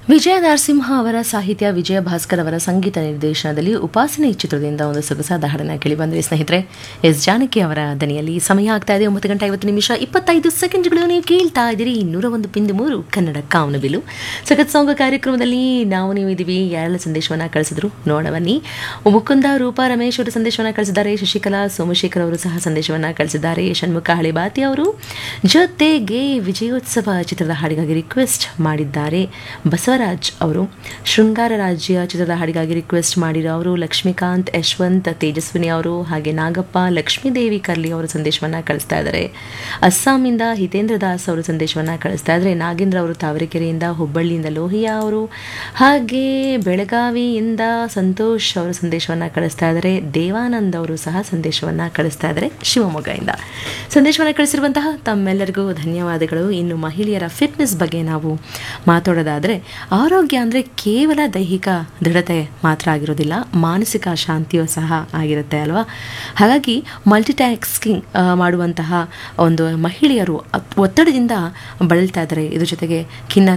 ವಿಜಯ ನರಸಿಂಹ ಅವರ ಸಾಹಿತ್ಯ ವಿಜಯ ಭಾಸ್ಕರ್ ಅವರ ಸಂಗೀತ ನಿರ್ದೇಶನದಲ್ಲಿ ಉಪಾಸನೆ ಈ ಚಿತ್ರದಿಂದ ಒಂದು ಸೊಗಸಾದ ಹಾಡನ್ನ ಕೇಳಿ ಬಂದ್ರಿ ಸ್ನೇಹಿತರೆ ಎಸ್ ಜಾನಕಿ ಅವರ ದನಿಯಲ್ಲಿ ಸಮಯ ಆಗ್ತಾ ಇದೆ ಒಂಬತ್ತು ಗಂಟೆ ಐವತ್ತು ನಿಮಿಷ ಇಪ್ಪತ್ತೈದು ಸೆಕೆಂಡ್ಗಳು ನೀವು ಕೇಳ್ತಾ ಇದ್ದೀರಿ ನೂರ ಒಂದು ಬಿಂದು ಮೂರು ಕನ್ನಡ ಕಾವನಬಿಲು ಸಖತ್ ಸಾಂಗ್ ಕಾರ್ಯಕ್ರಮದಲ್ಲಿ ನಾವು ನೀವು ಇದೀವಿ ಯಾರೆಲ್ಲ ಸಂದೇಶವನ್ನ ಕಳಿಸಿದ್ರು ನೋಡವನ್ನಿ ಮುಕುಂದ ರೂಪಾ ರಮೇಶ್ ಅವರು ಸಂದೇಶವನ್ನ ಕಳಿಸಿದ್ದಾರೆ ಶಶಿಕಲಾ ಸೋಮಶೇಖರ್ ಅವರು ಸಹ ಸಂದೇಶವನ್ನ ಕಳಿಸಿದ್ದಾರೆ ಷಣ್ಮುಖ ಹಳಿಬಾತಿ ಅವರು ಜೊತೆಗೆ ವಿಜಯೋತ್ಸವ ಚಿತ್ರದ ಹಾಡಿಗಾಗಿ ರಿಕ್ವೆಸ್ಟ್ ಮಾಡಿದ್ದಾರೆ ಬಸವರಾಜ್ ಅವರು ಶೃಂಗಾರ ರಾಜ್ಯ ಚಿತ್ರದ ಹಾಡಿಗಾಗಿ ರಿಕ್ವೆಸ್ಟ್ ಮಾಡಿರೋ ಅವರು ಲಕ್ಷ್ಮೀಕಾಂತ್ ಯಶವಂತ್ ತೇಜಸ್ವಿನಿ ಅವರು ಹಾಗೆ ನಾಗಪ್ಪ ಲಕ್ಷ್ಮೀದೇವಿ ಕರ್ಲಿ ಅವರು ಸಂದೇಶವನ್ನ ಕಳಿಸ್ತಾ ಇದ್ದಾರೆ ಅಸ್ಸಾಂನಿಂದ ಹಿತೇಂದ್ರ ದಾಸ್ ಅವರು ಸಂದೇಶವನ್ನ ಕಳಿಸ್ತಾ ಇದ್ದಾರೆ ನಾಗೇಂದ್ರ ಅವರು ತಾವರೆಕೆರೆಯಿಂದ ಹುಬ್ಬಳ್ಳಿಯಿಂದ ಲೋಹಿಯಾ ಅವರು ಹಾಗೆ ಬೆಳಗಾವಿಯಿಂದ ಸಂತೋಷ್ ಅವರು ಸಂದೇಶವನ್ನ ಕಳಿಸ್ತಾ ಇದ್ದಾರೆ ದೇವಾನಂದ್ ಅವರು ಸಹ ಸಂದೇಶವನ್ನ ಕಳಿಸ್ತಾ ಇದ್ದಾರೆ ಶಿವಮೊಗ್ಗದಿಂದ ಸಂದೇಶವನ್ನ ಕಳಿಸಿರುವಂತಹ ತಮ್ಮೆಲ್ಲರಿಗೂ ಧನ್ಯವಾದಗಳು ಇನ್ನು ಮಹಿಳೆಯರ ಫಿಟ್ನೆಸ್ ಬಗ್ಗೆ ನಾವು ಮಾತಾಡೋದಾದರೆ ಆರೋಗ್ಯ ಅಂದರೆ ಕೇವಲ ದೈಹಿಕ ದೃಢತೆ ಮಾತ್ರ ಆಗಿರೋದಿಲ್ಲ ಮಾನಸಿಕ ಶಾಂತಿಯೂ ಸಹ ಆಗಿರುತ್ತೆ ಅಲ್ವಾ ಹಾಗಾಗಿ ಮಲ್ಟಿಟ್ಯಾಕ್ಸ್ಕಿಂಗ್ ಮಾಡುವಂತಹ ಒಂದು ಮಹಿಳೆಯರು ಅತ್- ಒತ್ತಡದಿಂದ ಬಳಲ್ತಾ ಇದ್ದಾರೆ ಇದ್ರ ಜೊತೆಗೆ ಖಿನ್ನ